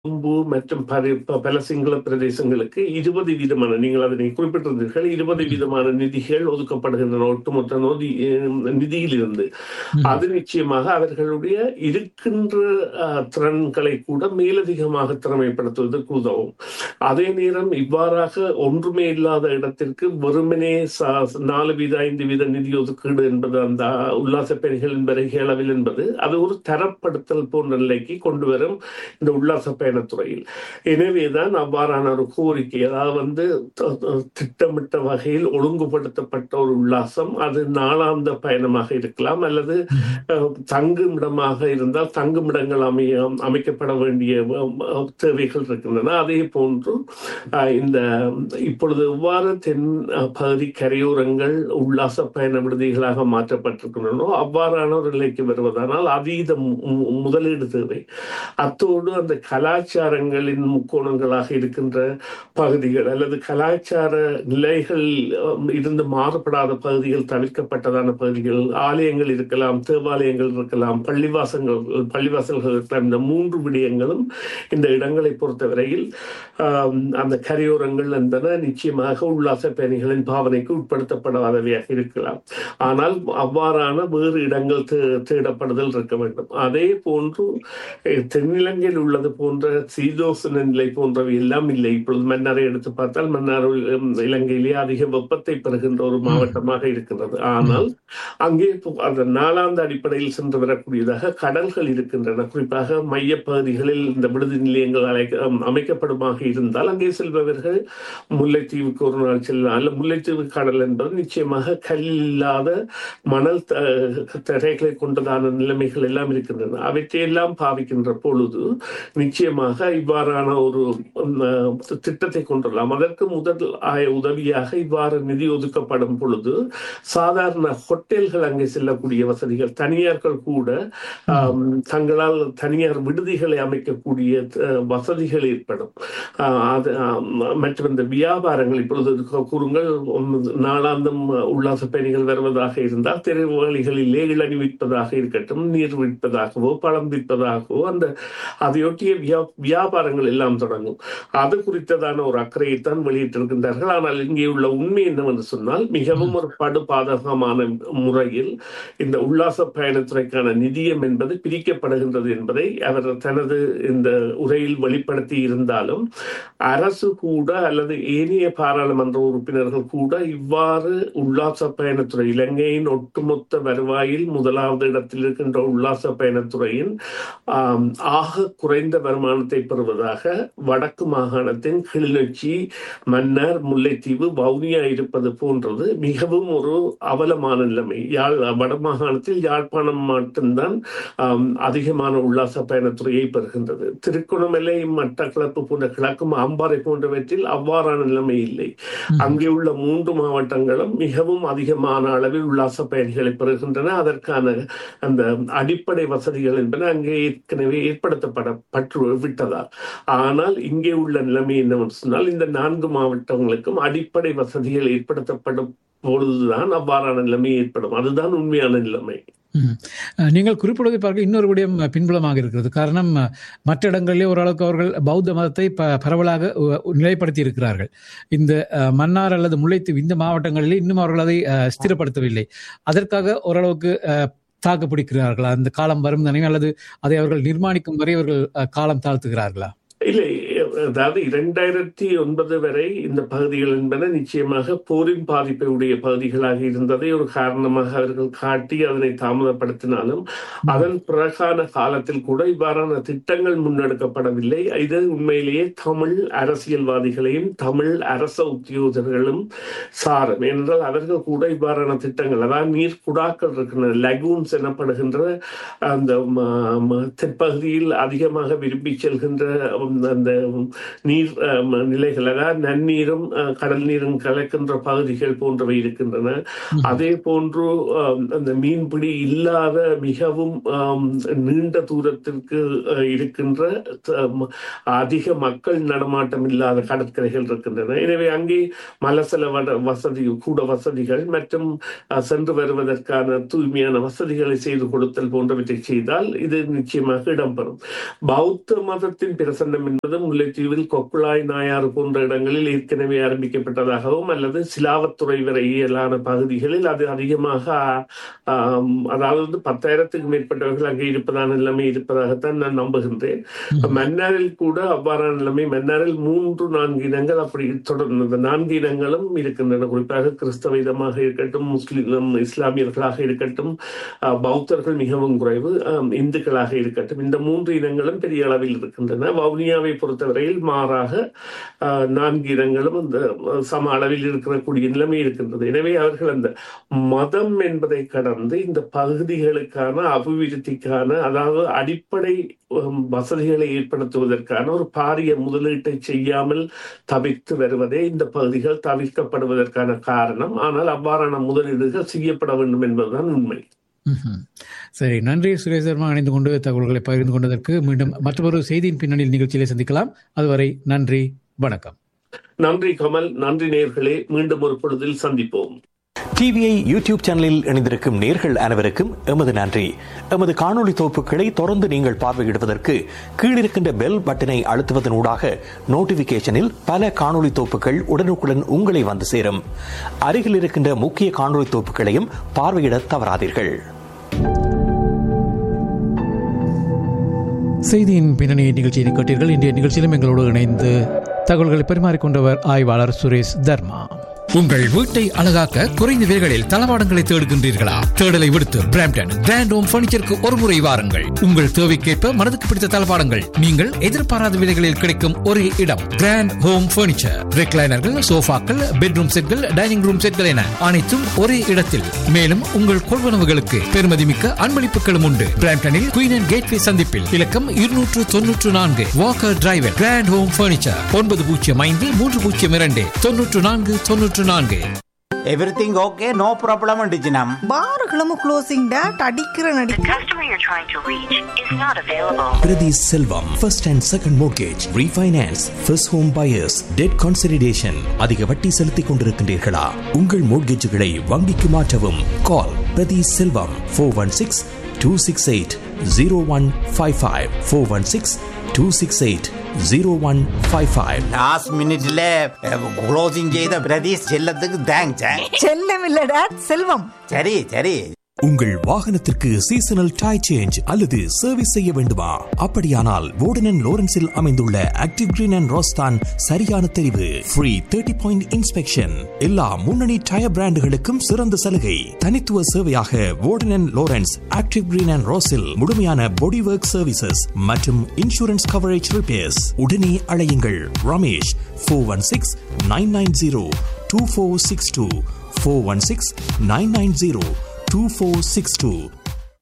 கொழும்பு மற்றும் பரி- ப- பல சிங்கள பிரதேசங்களுக்கு இருபது வீதமான நீங்கள் அதனை குறிப்பிட்டிருந்தீர்கள் இருபது வீதமான நிதிகள் ஒதுக்கப்படுகின்றன ஒட்டுமொத்த நோதி நிதியிலிருந்து ம். அது நிச்சயமாக அவர்களுடைய இருக்கின்ற அஹ், திறன்களை கூட மேலதிகமாக திறமைப்படுத்துவதற்கு உதவும் அதே நேரம் இவ்வாறாக ஒன்றுமே இல்லாத இடத்திற்கு வெறுமனே ச- நாலு வீத ஐந்து வீத நிதி ஒதுக்கீடு என்பது அந்த உல்லாச பயணிகளின் வருகை அளவில் என்பது அது ஒரு தரப்படுத்தல் போன்ற நிலைக்கு கொண்டு வரும் இந்த உல்லாச பயணத்துறையில் எனவேதான் அவ்வாறான ஒரு கோரிக்கை அதாவது வந்து த- த- திட்டமிட்ட வகையில் ஒழுங்குபடுத்தப்பட்ட ஒரு உல்லாசம் அது நாளாந்த பயணமாக இருக்கலாம் அல்லது அஹ், தங்குமிடமாக இருந்தால் தங்குமிடங்கள் அமைய அமைக்கப்பட வேண்டிய அஹ், தேவைகள் இருக்கின்றன அதே போன்று அஹ், இந்த இப்பொழுது எவ்வாறு தென் அஹ், பகுதி கரையோரங்கள் உல்லாச பயண விடுதிகளாக மாற்றப்பட்டிருக்கின்றனோ அவ்வாறான ஒரு நிலைக்கு வருவதானால் அதீத மு- மு- முதலீடு தேவை அத்தோடு அந்த கலாச்சாரங்களின் முக்கோணங்களாக இருக்கின்ற பகுதிகள் அல்லது கலாச்சார நிலைகள் அஹ், இருந்து மாறுபடாத பகுதிகள் தவிர்க்கப்பட்டதான பகுதிகள் ஆலயங்கள் இருக்கலாம் தேவாலயங்கள் இருக்கலாம் பள்ளிவாசங்கள் பள்ளிவாசல்கள் இருக்கலாம் இந்த மூன்று விடயங்களும் இந்த இடங்களை பொறுத்தவரையில் ஆம், அந்த கரையோரங்கள் என்பன நிச்சயமாக உல்லாச பயணிகளின் பாவனைக்கு உட்படுத்தப்படாதவையாக இருக்கலாம் ஆனால் அவ்வாறான வேறு இடங்கள் தே- தேடப்படுதல் இருக்க வேண்டும் அதே போன்று அஹ், தென்னிலங்கையில் உள்ளது போன்ற சீதோசன நிலை போன்றவை எல்லாம் இல்லை இப்பொழுது மன்னாரை எடுத்து பார்த்தால் மன்னார் உம், இலங்கையிலே அதிக வெப்பத்தை பெறுகின்ற ஒரு மாவட்டமாக இருக்கின்றது ஆனால் அங்கே இப்போ அந்த நாளாந்த அடிப்படையில் சென்று வரக்கூடியதாக கடல்கள் இருக்கின்றன குறிப்பாக மையப்பகுதிகளில் இந்த விடுதி நிலையங்கள் அழைக்க அம், அமைக்கப்படுமாக இருந்தால் அங்கே செல்பவர்கள் முல்லைத்தீவுக்கு ஒரு நாள் செல்லலாம் அல்ல முல்லைத்தீவு கடல் என்பது நிச்சயமாக கல் இல்லாத மணல் த- தரைகளை கொண்டதான நிலைமைகள் எல்லாம் இருக்கின்றன அவற்றையெல்லாம் பாவிக்கின்ற பொழுது நிச்சயமாக இவ்வாறான ஒரு உம், அஹ், திட்டத்தை கொண்டுள்ளலாம் அதற்கு முதல் ஆய உதவியாக இவ்வாறு நிதி ஒதுக்கப்படும் பொழுது சாதாரண ஹோட்டல்கள் அங்கே செல்லக்கூடிய வசதிகள் தனியார்கள் கூட ஆம், தங்களால் தனியார் விடுதிகளை அமைக்கக்கூடிய அஹ், வசதிகள் ஏற்படும் ஆஹ், அது ஆம், மற்றும் இந்த வியாபாரங்கள் இப்பொழுது கு- கூறுங்கள் உம், நாளாந்தம் உல்லாச பயணிகள் வருவதாக இருந்தால் தெருவழிகளிலே இளநி விற்பதாக இருக்கட்டும் நீர் விற்பதாகவோ பழம் விற்பதாகவோ அந்த அதையொட்டிய வியா- வியாபாரங்கள் எல்லாம் தொடங்கும் அது குறித்ததான ஒரு அக்கறையைத்தான் வெளியிட்டிருக்கின்றார்கள் ஆனால் இங்கே உள்ள உண்மை என்னவென்று சொன்னால் மிகவும் ஒரு படு பாதகமான முறையில் இந்த உல்லாச பயணத்துறைக்கான நிதியம் என்பது பிரிக்கப்படுகின்றது என்பதை அவர் தனது இந்த உரையில் வெளிப்படுத்தி இருந்தாலும் அரசு கூட அல்லது ஏனைய பாராளுமன்ற உறுப்பினர்கள் கூட இவ்வாறு உல்லாச பயணத்துறை இலங்கையின் ஒட்டுமொத்த வருவாயில் முதலாவது இடத்தில் இருக்கின்ற உல்லாச பயணத்துறையின் ஆம், ஆக குறைந்த வருமானத்தை பெறுவதாக வடக்கு மாகாணத்தின் கிளிநொச்சி மன்னார் முல்லைத்தீவு வவுனியா இருப்பது போன்றது மிகவும் ஒரு அவலமான நிலைமை யாழ் வடமாகாணத்தில் யாழ்ப்பாணம் மட்டும்தான் ஆம், அதிகமான உல்லாச பயணத்துறையை பெறுகின்றது திருக்குணமலை மட்டக்களப்பு போன்ற கிழக்கு அம்பாறை போன்றவற்றில் அவ்வாறான நிலைமை இல்லை அங்கே உள்ள மூன்று மாவட்டங்களும் மிகவும் அதிகமான அளவில் உல்லாச பயணிகளை பெறுகின்றன அதற்கான அந்த அடிப்படை வசதிகள் என்பன அங்கே ஏற்கனவே ஏற்படுத்தப்பட பற்று விட்டதா ஆனால் இங்கே உள்ள நிலைமை என்னவென்று சொன்னால் இந்த நான்கு மாவட்டங்களுக்கும் அடிப்படை வசதிகள் ஏற்படுத்தப்படும் பொழுதுதான் அவ்வாறான நிலைமை ஏற்படும் அதுதான் உண்மையான நிலைமை ம். அஹ், நீங்கள் குறிப்பிடுவதை பார்க்க இன்னொரு விடயம் அஹ், பின்புலமாக இருக்கிறது காரணம் அஹ், மற்ற இடங்களிலே ஓரளவுக்கு அவர்கள் பௌத்த மதத்தை ப பரவலாக உ- நிலைப்படுத்தி இருக்கிறார்கள் இந்த அஹ், மன்னார் அல்லது முல்லைத்தீவு இந்த மாவட்டங்களிலே இன்னும் அவர்கள் அதை அஹ், ஸ்திரப்படுத்தவில்லை அதற்காக ஓரளவுக்கு அஹ், தாக்கு பிடிக்கிறார்களா அந்த காலம் வரும் தானே அல்லது அதை அவர்கள் நிர்மாணிக்கும் வரை அவர்கள் அஹ், காலம் தாழ்த்துகிறார்களா இல்லை அதாவது இரண்டாயிரத்தி ஒன்பது வரை இந்த பகுதிகள் என்பன நிச்சயமாக போரின் பாதிப்பை உடைய பகுதிகளாக இருந்ததை ஒரு காரணமாக அவர்கள் காட்டி அதனை தாமதப்படுத்தினாலும் அதன் பிறகான காலத்தில் கூட இவ்வாறான திட்டங்கள் முன்னெடுக்கப்படவில்லை இது உண்மையிலேயே தமிழ் அரசியல்வாதிகளையும் தமிழ் அரச உத்தியோகர்களும் சாரும் ஏனென்றால் அவர்கள் கூட இவ்வாறான திட்டங்கள் அதாவது நீர் குடாக்கள் இருக்கின்றன லகூன்ஸ் எனப்படுகின்ற அந்த ம- ம- தென்பகுதியில் அதிகமாக விரும்பி செல்கின்ற அந்த நீர் அஹ், நிலைகள் அதாவது நன்னீரும் அஹ், கடல் நீரும் கலக்கின்ற பகுதிகள் போன்றவை இருக்கின்றன அதே போன்று அஹ், அந்த மீன்பிடி இல்லாத மிகவும் அஹ், நீண்ட தூரத்திற்கு அஹ், இருக்கின்ற அஹ், அதிக மக்கள் நடமாட்டம் இல்லாத கடற்கரைகள் இருக்கின்றன எனவே அங்கே மலசல வட- வசதி கூட வசதிகள் மற்றும் அஹ், சென்று வருவதற்கான தூய்மையான வசதிகளை செய்து கொடுத்தல் போன்றவற்றை செய்தால் இது நிச்சயமாக இடம்பெறும் பௌத்த மதத்தின் பிரசன்னம் என்பது முல்லைத்தீவில் கொக்குழாய் நாயாறு போன்ற இடங்களில் ஏற்கனவே ஆரம்பிக்கப்பட்டதாகவும் அல்லது சிலாவத்துறை வரையிலான பகுதிகளில் அது அதிகமாக ஆம், அதாவது வந்து பத்தாயிரத்துக்கு மேற்பட்டவர்கள் அங்கே இருப்பதான நிலைமை இருப்பதாகத்தான் நான் நம்புகின்றேன் மன்னாரில் கூட அவ்வாறான நிலைமை மன்னாரில் மூன்று நான்கு இனங்கள் அப்படி தொடர்ந்து அந்த நான்கு இனங்களும் இருக்கின்றன குறிப்பாக கிறிஸ்தவ இதமாக இருக்கட்டும் முஸ்லிம் இஸ்லாமியர்களாக இருக்கட்டும் அஹ், பௌத்தர்கள் மிகவும் குறைவு அஹ், இந்துக்களாக இருக்கட்டும் இந்த மூன்று இனங்களும் பெரிய அளவில் இருக்கின்றன வவுனியாவை பொறுத்தவரையில் மாறாக அஹ், நான்கு இனங்களும் அந்த அஹ், சம அளவில் இருக்கக்கூடிய நிலைமை இருக்கின்றது எனவே அவர்கள் அந்த மதம் என்பதை கடந்து இந்த பகுதிகளுக்கான அபிவிருத்திக்கான அதாவது அடிப்படை உம், வசதிகளை ஏற்படுத்துவதற்கான ஒரு பாரிய முதலீட்டை செய்யாமல் தவிர்த்து வருவதே இந்த பகுதிகள் தவிர்க்கப்படுவதற்கான காரணம் ஆனால் அவ்வாறான முதலீடுகள் செய்யப்பட வேண்டும் என்பதுதான் உண்மை ம்ஹும். சரி நன்றி சுரேஷ் சர்மா இணைந்து கொண்டு தகவல்களை பகிர்ந்து கொண்டதற்கு மீண்டும் மற்றொரு செய்தியின் பின்னணியில் நிகழ்ச்சியிலே சந்திக்கலாம் அதுவரை நன்றி வணக்கம் நன்றி கமல் நன்றி நேர்களே மீண்டும் ஒரு பொழுதில் சந்திப்போம் டிவிஐ யூடியூப் சேனலில் இணைந்திருக்கும் நேர்கள் அனைவருக்கும் எமது நன்றி எமது காணொளி தொகுப்புகளை தொடர்ந்து நீங்கள் பார்வையிடுவதற்கு கீழிருக்கின்ற பெல் பட்டனை அழுத்துவதன் ஊடாக நோட்டிபிகேஷனில் பல காணொளி தொகுப்புகள் உடனுக்குடன் உங்களை வந்து சேரும் அருகில் இருக்கின்ற முக்கிய காணொளி தொகுப்புகளையும் பார்வையிட தவறாதீர்கள் செய்தியின் பின்னணி நிகழ்ச்சியை கேட்டீர்கள் இன்றைய நிகழ்ச்சியிலும் எங்களோடு இணைந்து தகவல்களை பரிமாறிக்கொண்டவர் ஆய்வாளர் சுரேஷ் தர்மா உங்கள் வீட்டை அழகாக்க குறைந்த விலைகளில் தளவாடங்களை தேடுகின்றீர்களா தேடலை விடுத்து பிராம்டன் கிராண்ட் ஹோம் பர்னிச்சருக்கு ஒரு முறை வாருங்கள் உங்கள் தேவைக்கேற்ப மனதுக்கு பிடித்த தளவாடங்கள் நீங்கள் எதிர்பாராத விலைகளில் கிடைக்கும் ஒரே இடம் கிராண்ட் ஹோம் பர்னிச்சர் ரெக்லைனர்கள் சோஃபாக்கள் பெட்ரூம் செட்கள் டைனிங் ரூம் செட்கள் என அனைத்தும் ஒரே இடத்தில் மேலும் உங்கள் கொள்வனவுகளுக்கு பெருமதிமிக்க அன்பளிப்புகளும் உண்டு பிராம்டனில் குயின் அண்ட் கேட்வே சந்திப்பில் இலக்கம் இருநூற்று தொன்னூற்று நான்கு walker driver grand home furniture ஒன்பது பூஜ்ஜியம் ஐந்து மூன்று பூஜ்ஜியம் இரண்டு தொன்னூற்று நான்கு தொன்னூற்று நான்கு எவ்ரிதிங் ஓகே நோ ப்ராப்ளம் டிஜினம் பாருகளும் க்ளோசிங் டேட் அடிக்கிற நடி The customer you're trying to reach is not available. Priti Selvam, first and second mortgage, refinance, first home buyers, debt consolidation. அதிக வட்டி செலுத்திக் கொண்டிருக்கின்றீர்களா உங்கள் மோட்கேஜுகளை வங்கிக்கு மாற்றவும் call Prathi Selvam four one six two six eight zero one five five four one six two six eight zero one five five last மினிட்ல closing செய்த பிரதீஷ் செல்லத்துக்கு thanks செல்லம் இல்ல டேட் செல்வம் சரி சரி உங்கள் வாகனத்திற்கு சீசனல் டை சேஞ்ச் அல்லது சர்வீஸ் செய்ய வேண்டுமா அப்படியானால் வோடன் அண்ட் லோரன்ஸில் அமைந்துள்ள ஆக்டிவ் கிரீன் அண்ட் ரோஸ்தான் சரியான தெரிவு ஃப்ரீ தேர்ட்டி பாயிண்ட் இன்ஸ்பெக்ஷன் எல்லா முன்னணி டயர் பிராண்டுகளுக்கும் சிறந்த சலுகை தனித்துவ சேவையாக Wooden and Lawrence active green and ரோஸில் முழுமையான பாடி ஒர்க் சர்வீசஸ் மற்றும் இன்சூரன்ஸ் கவரேஜ் ரிப்பேர்ஸ் உடனே அழையுங்கள் Ramesh four one six nine nine zero two four six two four one six nine nine zero 2462.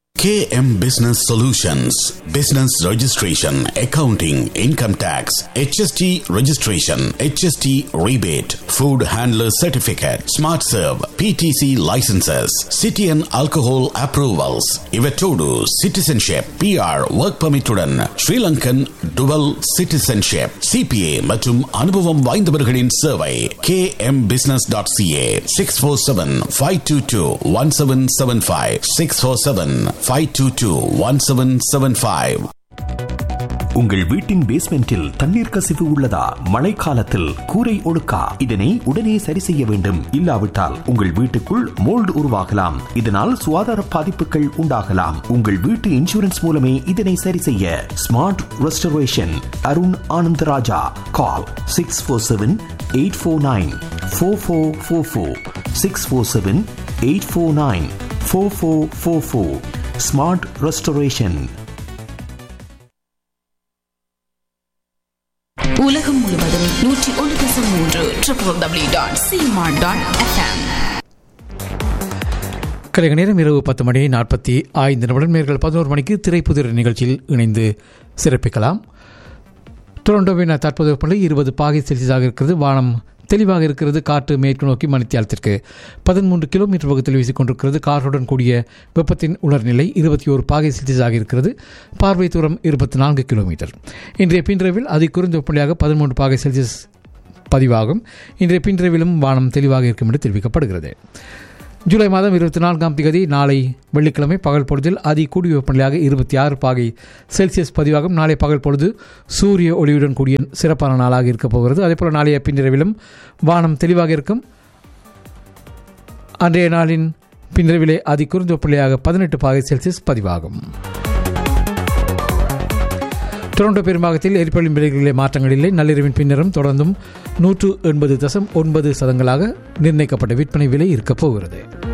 KM Business Solutions Business Registration, Accounting, Income Tax, HST Registration, HST Rebate, Food Handler Certificate, Smart Serve, PTC Licenses, City and Alcohol Approvals, Ivetodu Citizenship, PR Work Permit உடன் Sri Lankan Dual Citizenship, CPA மற்றும் அனுபவம் வாய்ந்தவர்களின் சேவை kmbusiness.ca 647-522-1775 647-522-1775 உங்கள் வீட்டின் பேஸ்மெண்டில் தண்ணீர் கசிவு உள்ளதா மழைக்காலத்தில் கூரை ஒழுக்கா இதனை உடனே சரி செய்ய வேண்டும் இல்லாவிட்டால் உங்கள் வீட்டுக்குள் மோல்டு உருவாகலாம் இதனால் சுகாதார பாதிப்புகள் உண்டாகலாம் உங்கள் வீட்டு இன்சூரன்ஸ் மூலமே இதனை சரி செய்ய smart restoration Arun Anandaraja call six four seven eight four nine four four four four six four seven eight four nine four four four four smart restoration உலகம் முழுவதும் நூற்றி ஒன்று தசம் மூன்று triple W dot smart dot FM கலைக நேரம் இரவு பத்து மணி நாற்பத்தி ஐந்து நிமிடம் நேர்கள் பதினோரு மணிக்கு திரைப்புதிர் நிகழ்ச்சியில் இணைந்து சிறப்பிக்கலாம் டொரண்டோவின் தற்போதைய வெப்பநிலை இருபது பாகை செல்சியஸாக இருக்கிறது வானம் தெளிவாக இருக்கிறது காற்று மேற்கு நோக்கி மணித்தியாலத்திற்கு பதிமூன்று கிலோமீட்டர் வேகத்தில் வீசிக்கொண்டிருக்கிறது காற்றுடன் கூடிய வெப்பத்தின் உணர்நிலை இருபத்தி ஒரு பாகை செல்சியஸாக இருக்கிறது பார்வை தூரம் இருபத்தி நான்கு கிலோமீட்டர் இன்றைய பின்ரவில் அதி குறைந்த வெப்பநிலையாக பதிமூன்று பாகை செல்சியஸ் பதிவாகும் இன்றைய பின்ரவிலும் வானம் தெளிவாக இருக்கும் என்று தெரிவிக்கப்படுகிறது ஜூலை மாதம் இருபத்தி நான்காம் தேதி நாளை வெள்ளிக்கிழமை பகல் பொழுதில் அதி கூடிய வெப்பநிலையாக இருபத்தி ஆறு பாகை செல்சியஸ் பதிவாகும் நாளை பகல் பொழுது சூரிய ஒளியுடன் கூடிய சிறப்பான நாளாக இருக்கப் போகிறது அதேபோல் நாளைய பின்னிரவிலும் வானம் தெளிவாக இருக்கும் அன்றைய நாளின் பின்னிரவிலே அதி குறைந்த வெப்பநிலையாக பதினெட்டு பாகை செல்சியஸ் பதிவாகும் டொரண்டோ பெரும்பாகத்தில் எரிபொருளின் விலைகளிலே மாற்றங்கள் இல்லை நள்ளிரவின் பின்னரும் தொடர்ந்தும் நூற்று எண்பது தசம் ஒன்பது சதங்களாக நிர்ணயிக்கப்பட்ட விற்பனை விலை இருக்கப் போகிறது